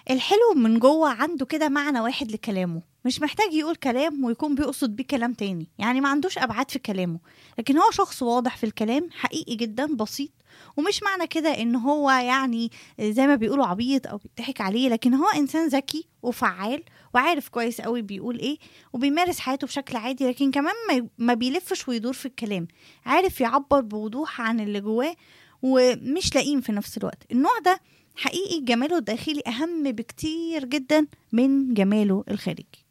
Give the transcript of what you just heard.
الحلو من جوه عنده كده معنى واحد لكلامه مش محتاج يقول كلام ويكون بيقصد بيه كلام تاني يعني ما عندوش أبعاد في كلامه لكن هو شخص واضح في الكلام حقيقي جدا بسيط ومش معنى كده ان هو يعني زي ما بيقولوا عبيط او بيضحك عليه لكن هو انسان ذكي وفعال وعارف كويس قوي بيقول ايه وبيمارس حياته بشكل عادي لكن كمان ما- ما بيلفش ويدور في الكلام عارف يعبر بوضوح عن اللي جواه ومش لئيم في نفس الوقت النوع ده حقيقي جماله الداخلي اهم بكتير جدا من جماله الخارجي